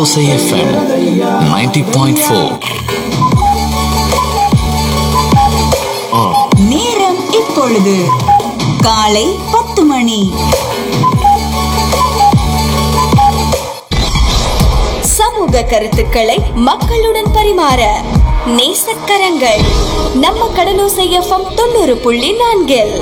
கடலோசை FM 90.4 நேரம் இப்பொழுது காலை பத்து மணி சமூக கருத்துக்களை மக்களுடன் பரிமாற நேசக்கரங்கள் நம்ம கடலோசை எஃப்எம் தொண்ணூறு புள்ளி நான்கில்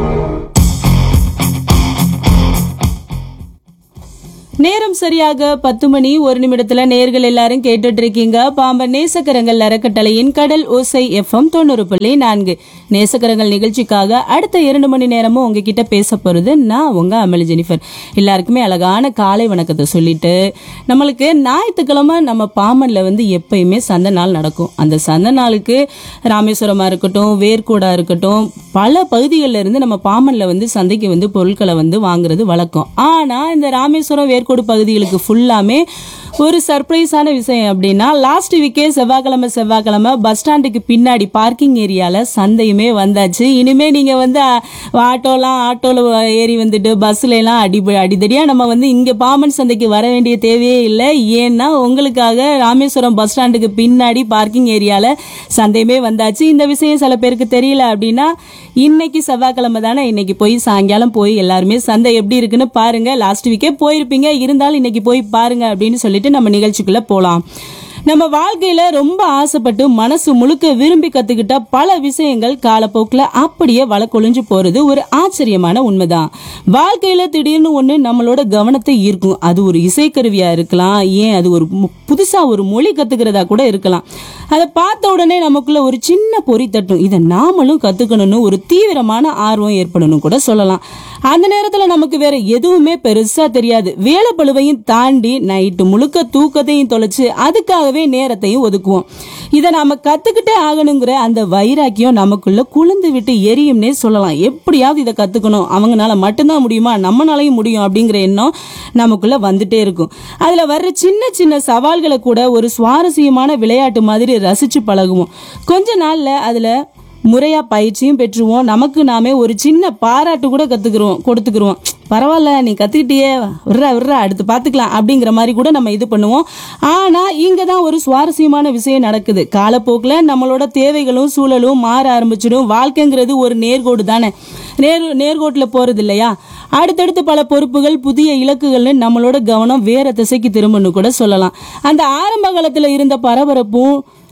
நேரம் சரியாக பத்து மணி ஒரு நிமிடத்துல நேர்கள் எல்லாரும் கேட்டுட்டு இருக்கீங்க பாம்பன் நேசக்கரங்கள் அறக்கட்டளையின் கடல் ஓசை எஃப்எம் தொண்ணூறு புள்ளி நான்கு நேசக்கரங்கள் நிகழ்ச்சிக்காக அடுத்த இரண்டு மணி நேரமும் உங்ககிட்ட பேச போறது நான் உங்க அமளி ஜெனிஃபர் எல்லாருக்குமே அழகான காலை வணக்கத்தை சொல்லிட்டு நம்மளுக்கு ஞாயிற்றுக்கிழமை நம்ம பாம்பன்ல வந்து எப்பயுமே சந்தை நாள் நடக்கும் அந்த சந்தை நாளுக்கு ராமேஸ்வரமா இருக்கட்டும் வேர்க்கூடா இருக்கட்டும் பல பகுதிகளில் இருந்து நம்ம பாம்பன்ல வந்து சந்தைக்கு வந்து பொருட்களை வந்து வாங்குறது வழக்கம் ஆனா இந்த ராமேஸ்வரம் வேர்க்கோடு பகுதிகளுக்கு ஃபுல்லாமே ஒரு சர்ப்ரைஸான விஷயம் அப்படின்னா லாஸ்ட் வீக்கே செவ்வாய்க்கிழமை செவ்வாய்க்கிழமை பஸ் ஸ்டாண்டுக்கு பின்னாடி பார்க்கிங் ஏரியால சந்தையுமே வந்தாச்சு இனிமே நீங்க வந்து அ, ஆட்டோலாம் ஆட்டோல ஏறி வந்துட்டு பஸ்ல எல்லாம் அடி அடிதடியா நம்ம வந்து இங்க பாம்பன் சந்தைக்கு வர வேண்டிய தேவையே இல்லை ஏன்னா உங்களுக்காக ராமேஸ்வரம் பஸ் ஸ்டாண்டுக்கு பின்னாடி பார்க்கிங் ஏரியால சந்தையுமே வந்தாச்சு இந்த விஷயம் சில பேருக்கு தெரியல அப்படின்னா இன்னைக்கு செவ்வாய்க்கிழமை தானே இன்னைக்கு போய் சாயங்காலம் போய் எல்லாருமே சந்தை எப்படி இருக்குன்னு பாருங்க லாஸ்ட் வீக்கே போயிருப்பீங்க இருந்தாலும் இன்னைக்கு போய் பாருங்க அப்படின்னு சொல்லிட்டு நம்ம நிகழ்ச்சிக்குள்ள போலாம் நம்ம வாழ்க்கையில ரொம்ப ஆசைப்பட்டு மனசு முழுக்க விரும்பி கத்துக்கிட்ட பல விஷயங்கள் காலப்போக்கில் அப்படியே வழக்கொழிஞ்சு போறது ஒரு ஆச்சரியமான உண்மைதான் வாழ்க்கையில திடீர்னு ஒண்ணு நம்மளோட கவனத்தை ஈர்க்கும் அது ஒரு இசைக்கருவியா இருக்கலாம் ஏன் அது ஒரு மு- புதுசா ஒரு மொழி கத்துக்கிறதா கூட இருக்கலாம் அதை பார்த்த உடனே நமக்குள்ள ஒரு சின்ன பொறி தட்டும் இதை நாமளும் கத்துக்கணும்னு ஒரு தீவிரமான ஆர்வம் ஏற்படணும் கூட சொல்லலாம் அந்த நேரத்துல நமக்கு வேற எதுவுமே பெருசா தெரியாது வேலை பழுவையும் தாண்டி நைட்டு முழுக்க தூக்கத்தையும் தொலைச்சு அதுக்காகவே நேரத்தையும் ஒதுக்குவோம் இதை நாம கத்துக்கிட்டே ஆகணுங்கிற அந்த வைராக்கியம் நமக்குள்ள குளிந்து விட்டு எரியும்னே சொல்லலாம் எப்படியாவது இதை கத்துக்கணும் அவங்கனால மட்டும்தான் முடியுமா நம்மனாலையும் முடியும் அப்படிங்கிற எண்ணம் நமக்குள்ள வந்துட்டே இருக்கும் அதுல வர்ற சின்ன சின்ன சவால்களை கூட ஒரு சுவாரஸ்யமான விளையாட்டு மாதிரி ரசிச்சு பழகுவோம் கொஞ்ச நாள்ல அதுல முறையா பயிற்சியும் பெற்றுவோம் நமக்கு நாமே ஒரு சின்ன பாராட்டு கூட கத்துக்கிறோம் கொடுத்துக்கிறோம் பரவாயில்ல நீ கத்துக்கிட்டியே விட்றா விட்றா அடுத்து பார்த்துக்கலாம் அப்படிங்கிற மாதிரி கூட நம்ம இது பண்ணுவோம் ஆனா இங்க தான் ஒரு சுவாரஸ்யமான விஷயம் நடக்குது காலப்போக்கில் நம்மளோட தேவைகளும் சூழலும் மாற ஆரம்பிச்சிடும் வாழ்க்கைங்கிறது ஒரு நேர்கோடு தானே நேர் நேர்கோட்டில் போறது இல்லையா அடுத்தடுத்து பல பொறுப்புகள் புதிய இலக்குகள்னு நம்மளோட கவனம் வேற திசைக்கு திரும்பணும் கூட சொல்லலாம் அந்த ஆரம்ப காலத்துல இருந்த பரபரப்பும்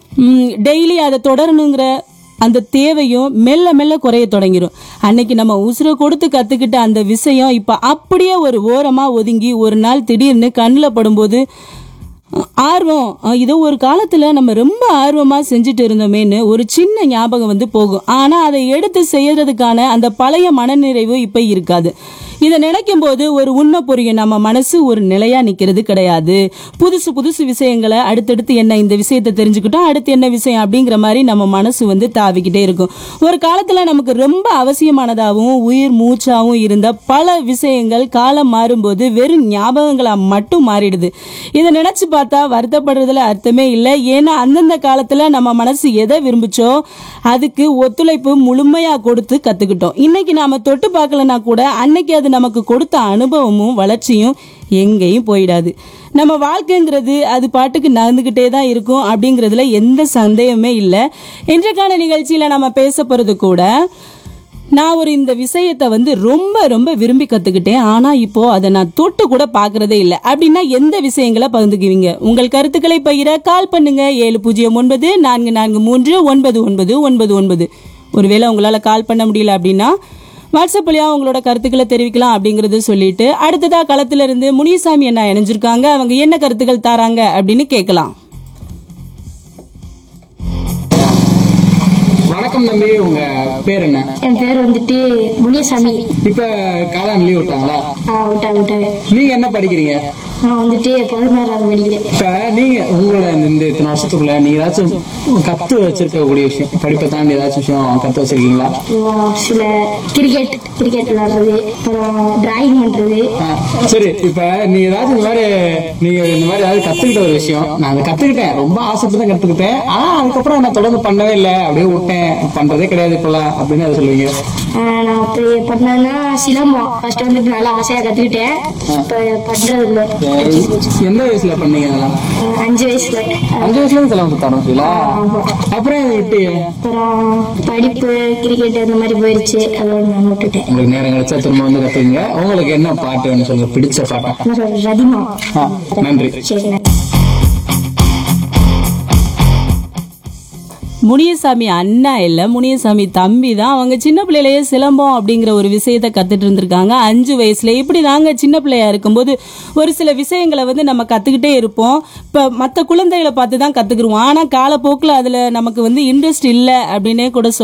டெய்லி அதை தொடரணுங்கிற அந்த தேவையும் மெல்ல மெல்ல குறைய தொடங்கிரும் அன்னைக்கு நம்ம உசுரை கொடுத்து கத்துக்கிட்ட அந்த விஷயம் இப்ப அப்படியே ஒரு ஓரமா ஒதுங்கி ஒரு நாள் திடீர்னு கண்ணில் படும்போது அஹ், ஆர்வம் அஹ், இதோ ஒரு காலத்துல நம்ம ரொம்ப ஆர்வமா செஞ்சுட்டு இருந்தோமேன்னு ஒரு சின்ன ஞாபகம் வந்து போகும் ஆனா அதை எடுத்து செய்யறதுக்கான அந்த பழைய மனநிறைவு இப்ப இருக்காது இதை நினைக்கும் போது ஒரு உண்மை புரியும் நம்ம மனசு ஒரு நிலையா நிக்கிறது கிடையாது புதுசு புதுசு விஷயங்களை அடுத்தடுத்து என்ன இந்த விஷயத்தை தெரிஞ்சுக்கிட்டோம் அடுத்து என்ன விஷயம் அப்படிங்கிற மாதிரி நம்ம மனசு வந்து தாவிக்கிட்டே இருக்கும் ஒரு காலத்துல நமக்கு ரொம்ப அவசியமானதாகவும் உயிர் மூச்சாவும் இருந்த பல விஷயங்கள் காலம் மாறும்போது வெறும் ஞாபகங்களா மட்டும் மாறிடுது இதை நினைச்சு பார்த்தா வருத்தப்படுறதுல அர்த்தமே இல்லை ஏன்னா அந்தந்த காலத்துல நம்ம மனசு எதை விரும்புச்சோ அதுக்கு ஒத்துழைப்பு முழுமையா கொடுத்து கத்துக்கிட்டோம் இன்னைக்கு நாம தொட்டு பார்க்கலனா கூட அன்னைக்கு அது நமக்கு கொடுத்த அனுபவமும் வளர்ச்சியும் எங்கேயும் போயிடாது நம்ம வாழ்க்கைங்கிறது அது பாட்டுக்கு நடந்துகிட்டே தான் இருக்கும் அப்படிங்கிறதுல எந்த சந்தேகமே இல்லை இன்றைக்கான நிகழ்ச்சியில நம்ம பேச போறது கூட நான் ஒரு இந்த விஷயத்தை வந்து ரொம்ப ரொம்ப விரும்பி கத்துக்கிட்டேன் ஆனா இப்போ அதை நான் தொட்டு கூட பாக்குறதே இல்லை அப்படின்னா எந்த விஷயங்களை பகிர்ந்துக்குவீங்க உங்கள் கருத்துக்களை பகிர கால் பண்ணுங்க ஏழு பூஜ்ஜியம் ஒன்பது நான்கு நான்கு மூன்று ஒன்பது ஒன்பது ஒன்பது ஒன்பது ஒருவேளை உங்களால கால் பண்ண முடியல அப்படின்னா வாட்ஸ்அப் வழியா உங்களோட கருத்துக்களை தெரிவிக்கலாம் அப்படிங்கறது சொல்லிட்டு அடுத்ததா களத்துல இருந்து முனிசாமி என்ன இணைஞ்சிருக்காங்க அவங்க என்ன கருத்துக்கள் தராங்க அப்படின்னு கேட்கலாம் வணக்கம் தம்பி உங்க பேர் என்ன என் பேர் வந்துட்டு முனியசாமி இப்ப காலம் லீவ் விட்டாங்களா ஆ விட்டாங்க விட்டாங்க நீங்க என்ன படிக்கிறீங்க நான் வந்துட்டு பதினாறாவது படிக்கிறேன் இப்ப நீங்க உங்களோட இந்த- இந்த இத்தனை வருஷத்துக்குள்ள நீங்க ஏதாச்சும் கத்து வச்சிருக்கக்கூடிய விஷயம் படிப்பை தாண்டி ஏதாச்சும் விஷயம் கத்து வச்சிருக்கீங்களா அப்புறம் சில கிரிக்கெட் கிரிக்கெட் விளையாடுறது அப்புறம் டிராயிங் பண்றது ஆ, சரி இப்ப நீ ஏதாச்சும் இந்த மாதிரி நீங்க இந்த மாதிரி ஏதாவது கத்துக்கிட்ட ஒரு விஷயம் நான் அதை கத்துக்கிட்டேன் ரொம்ப ஆசைப்பட்டு தான் கத்துக்கிட்டேன் ஆனா அதுக்கப்புறம் நான் தொடர்ந்து பண்ணவே இல்லை அப்படியே விட்டேன் பண்றதே கிடையாது இப்பெல்லாம் அப்படின்னு அதை சொல்லுவீங்க ஆ, நான் அப்படி பண்ணதுன்னா சிலம்பம் ஃபர்ஸ்ட் வந்துட்டு நல்லா ஆசையா கத்துக்கிட்டேன் இப்ப பண்றது இல்லை எந்த வயசுல பண்ணீங்க அதெல்லாம் அஹ் அஞ்சு வயசுல அஞ்சு வயசுல இருந்து சிலம்பம் சுத்த ஆரம்பிச்சீங்களா அப்புறம் ஏன் விட்டீங்க அப்புறம் படிப்பு கிரிக்கெட் அந்த மாதிரி போயிருச்சு அதோட நான் விட்டுட்டேன் உங்களுக்கு நேரம் கிடைச்சா திரும்ப வந்து கத்துக்கீங்க உங்களுக்கு என்ன பாட்டு வேணும் சொல்லுங்க பிடிச்ச பாட்டா நான் சொல்றேன், ரதிமா ஆ, நன்றி சரி முனியசாமி அண்ணா இல்ல முனியசாமி தம்பி தான் அவங்க சின்ன பிள்ளையிலேயே சிலம்பம் அப்படிங்கிற ஒரு விஷயத்த கத்துட்டு இருந்திருக்காங்க அஞ்சு வயசுல இப்படி நாங்க சின்ன பிள்ளையா இருக்கும்போது ஒரு சில விஷயங்களை வந்து நம்ம கத்துக்கிட்டே இருப்போம் இப்ப மத்த குழந்தைகளை பார்த்து தான் கத்துக்குருவோம் ஆனா காலப்போக்கில் அதுல நமக்கு வந்து இன்ட்ரெஸ்ட் இல்லை அப்படின்னே கூட சொல்லலாம்